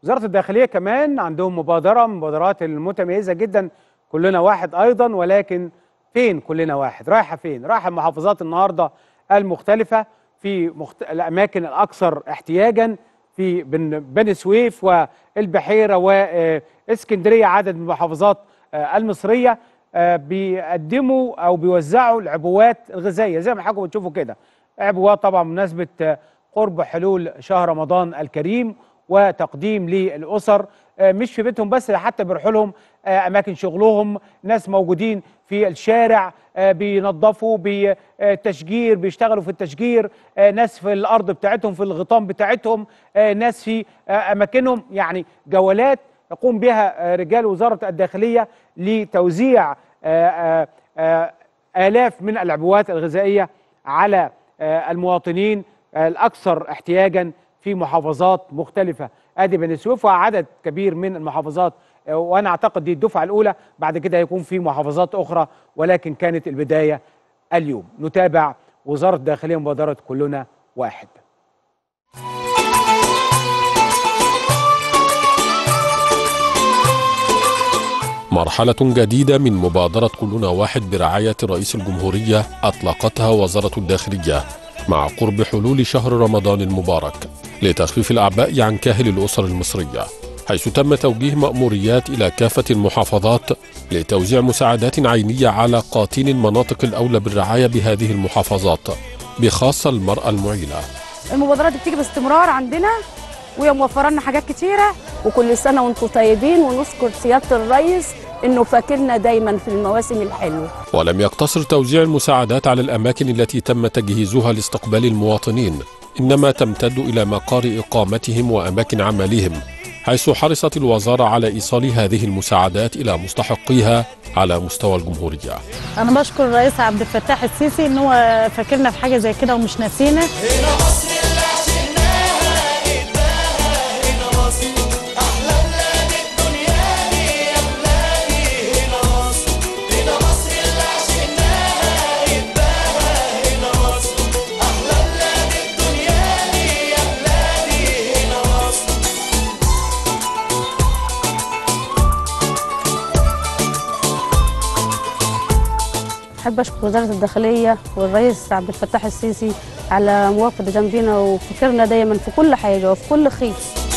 وزاره الداخليه كمان عندهم مبادره من المبادرات المتميزه جدا كلنا واحد ايضا ولكن فين كلنا واحد رايحه فين رايحه المحافظات النهارده المختلفه في مخت... الاماكن الاكثر احتياجا في بن... بني سويف والبحيره واسكندريه عدد من المحافظات آه، المصريه آه، بيقدموا او بيوزعوا العبوات الغذائيه زي ما حضراتكم بتشوفوا كده عبوات طبعا بمناسبه آه، قرب حلول شهر رمضان الكريم وتقديم للاسر آه، مش في بيتهم بس ده حتى بيروحوا لهم آه، اماكن شغلهم ناس موجودين في الشارع آه، بينظفوا بالتشجير بيشتغلوا في التشجير آه، ناس في الارض بتاعتهم في الغيطان بتاعتهم آه، ناس في آه، اماكنهم يعني جولات يقوم بها آه، رجال وزاره الداخليه لتوزيع آه، آه، آه، آلاف من العبوات الغذائية على آه، المواطنين آه، الأكثر احتياجا في محافظات مختلفة أدي بني سويف وعدد كبير من المحافظات آه، وأنا أعتقد دي الدفعة الأولى بعد كده هيكون في محافظات أخرى ولكن كانت البداية اليوم نتابع وزارة الداخلية مبادرة كلنا واحد مرحلة جديدة من مبادرة كلنا واحد برعاية رئيس الجمهورية أطلقتها وزارة الداخلية مع قرب حلول شهر رمضان المبارك لتخفيف الأعباء عن كاهل الأسر المصرية حيث تم توجيه مأموريات إلى كافة المحافظات لتوزيع مساعدات عينية على قاطين المناطق الأولى بالرعاية بهذه المحافظات بخاصة المرأة المعيلة المبادرات دي بتيجي باستمرار عندنا وهي موفره لنا حاجات كتيره وكل سنة وانتم طيبين ونشكر سيادة الرئيس انه فاكرنا دايما في المواسم الحلوة ولم يقتصر توزيع المساعدات على الأماكن التي تم تجهيزها لاستقبال المواطنين إنما تمتد إلى مقار إقامتهم وأماكن عملهم حيث حرصت الوزارة على إيصال هذه المساعدات إلى مستحقيها على مستوى الجمهورية انا بشكر الرئيس عبد الفتاح السيسي ان هو فاكرنا في حاجه زي كده ومش ناسينا أحب أشكر وزارة الداخلية والرئيس عبد الفتاح السيسي على موافقة جنبنا وفكرنا دايما في كل حاجة وفي كل خير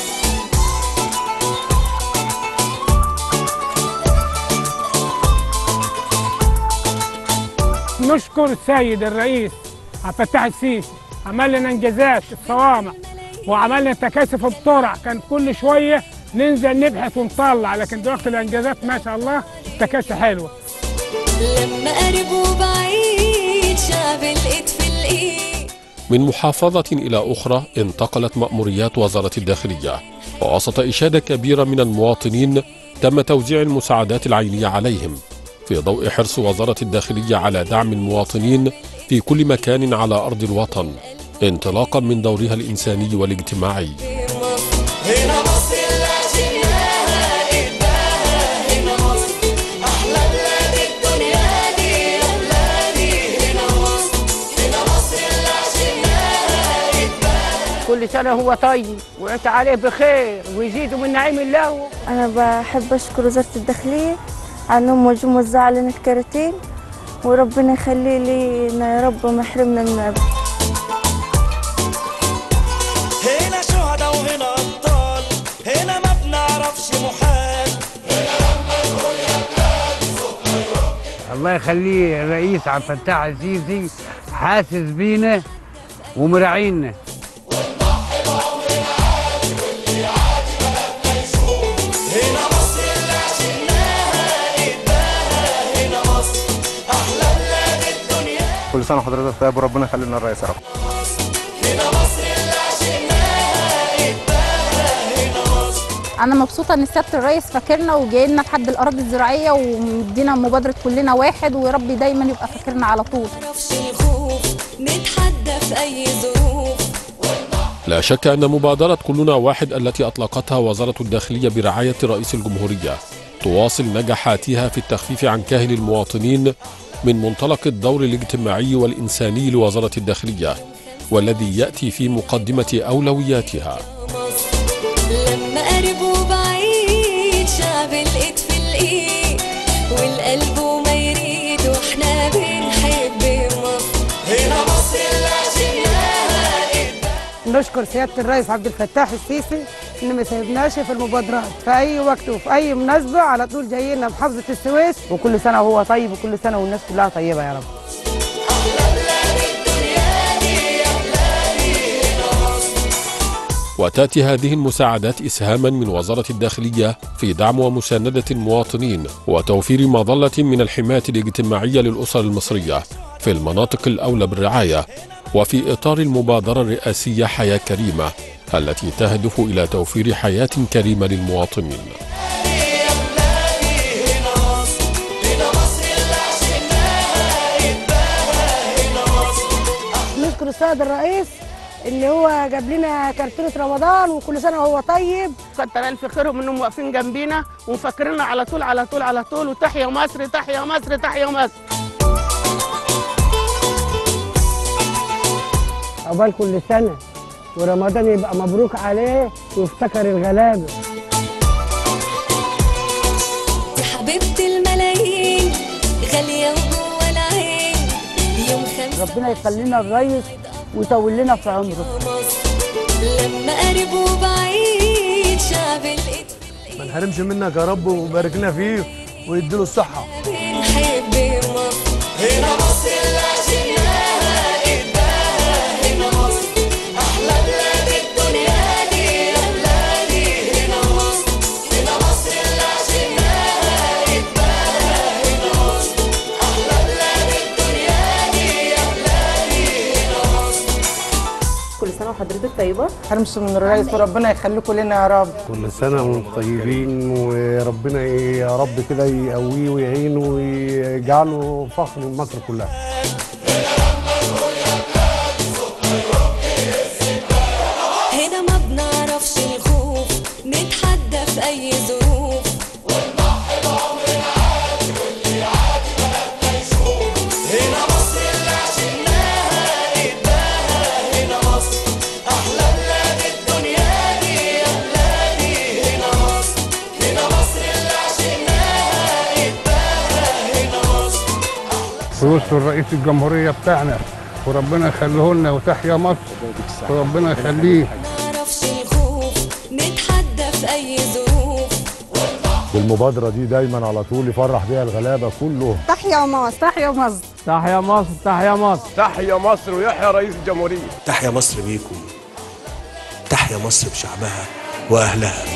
نشكر السيد الرئيس عبد الفتاح السيسي عمل لنا انجازات في الصوامع وعمل لنا تكاتف الطرع كان كل شويه ننزل نبحث ونطلع لكن دلوقتي الانجازات ما شاء الله التكاتف حلوه لما قرب وبعيد شعب الايد في الايد من محافظة إلى أخرى انتقلت مأموريات وزارة الداخلية ووسط إشادة كبيرة من المواطنين تم توزيع المساعدات العينية عليهم في ضوء حرص وزارة الداخلية على دعم المواطنين في كل مكان على أرض الوطن انطلاقا من دورها الإنساني والاجتماعي هنا مصر اللي عشناها قلبها هنا مصر احلى بلاد الدنيا دي يا بلادي هنا مصر هنا مصر اللي عشناها قلبها كل سنه هو طيب وانت عليه بخير ويزيدوا من نعيم الله أنا بحب أشكر وزارة الداخلية على إنهم وجوا موزعة لنا الكراتين وربنا يخلي لنا يا رب ما يحرمنا من هنا شهداء وهنا ابطال هنا ما بنعرفش محال الله يخليه الرئيس عبد الفتاح السيسي حاسس بينا ومراعينا هنا مصر اللي عشناها قلبها هنا مصر احلى بلاد الدنيا كل سنه وحضرتك طيب وربنا يخلي لنا الرئيس يا رب هنا مصر اللي عشناها قلبها هنا مصر انا مبسوطه ان سياده الرئيس فاكرنا وجاي لنا لحد الاراضي الزراعيه ومدينا مبادره كلنا واحد ويا رب دايما يبقى فاكرنا على طول معرفش الخوف نتحدى في اي ظروف لا شك أن مبادرة كلنا واحد التي أطلقتها وزارة الداخلية برعاية رئيس الجمهورية تواصل نجاحاتها في التخفيف عن كاهل المواطنين من منطلق الدور الاجتماعي والإنساني لوزارة الداخلية والذي يأتي في مقدمة أولوياتها مصر لما قرب وبعيد شعب الايد في الايد والقلب وما يريد واحنا بنحب مصر هنا مصر اللي عشناها نشكر سيادة الرئيس عبد الفتاح السيسي إن ما سيبناش في المبادرات في أي وقت وفي أي مناسبة على طول جايين محافظة السويس وكل سنة وهو طيب وكل سنة والناس كلها طيبة يا رب وتاتي هذه المساعدات اسهاما من وزاره الداخليه في دعم ومسانده المواطنين وتوفير مظله من الحمايه الاجتماعيه للاسر المصريه في المناطق الاولى بالرعايه وفي اطار المبادره الرئاسيه حياه كريمه التي تهدف الى توفير حياه كريمه للمواطنين نشكر السيد الرئيس اللي هو جاب لنا كرتونة رمضان وكل سنة وهو طيب كتر الف خيرهم انهم واقفين جنبينا ومفكريننا على طول على طول على طول وتحيا مصر تحيا مصر تحيا مصر عقبال كل سنة ورمضان يبقى مبروك عليه ويفتكر الغلابة يا حبيبة الملايين غالية وجوه العين يوم خمسة ربنا يخلينا الريس ويطول لنا في عمره لما قرب وبعيد شعب الايد ما نحرمش منك يا رب وبارك لنا فيه ويديله الصحة بنحب مصر هنا مصر اللي عشناها قدها هنا مصر أحلى بلاد الدنيا دي يا بلادي هنا مصر هنا مصر اللي عشناها قدها هنا مصر أحلى بلاد الدنيا دي يا بلادي هنا مصر كل سنة وحضرتك طيبة حرمش من الرئيس وربنا يخليكم لنا يا رب كل سنة وانتم طيبين وربنا يا رب كده يقويه ويعينه ويجعله فخر لمصر كلها هنا ما بنعرفش الخوف نتحدى في أي ظروف هنا مصر اللي عشناها قدها هنا مصر أحلى بلاد الدنيا دي يا بلادي هنا مصر هنا مصر اللي عشناها قدها هنا مصر وسط الرئيس الجمهورية بتاعنا وربنا يخليه لنا وتحيا مصر وربنا يخليه نعرفش الخوف نتحدى في أي ظروف والمبادرة دي دايما على طول يفرح بيها الغلابة كلهم تحيا مصر تحيا مصر تحيا مصر تحيا مصر تحيا مصر ويحيى رئيس الجمهورية تحيا مصر بيكم تحيا مصر بشعبها وأهلها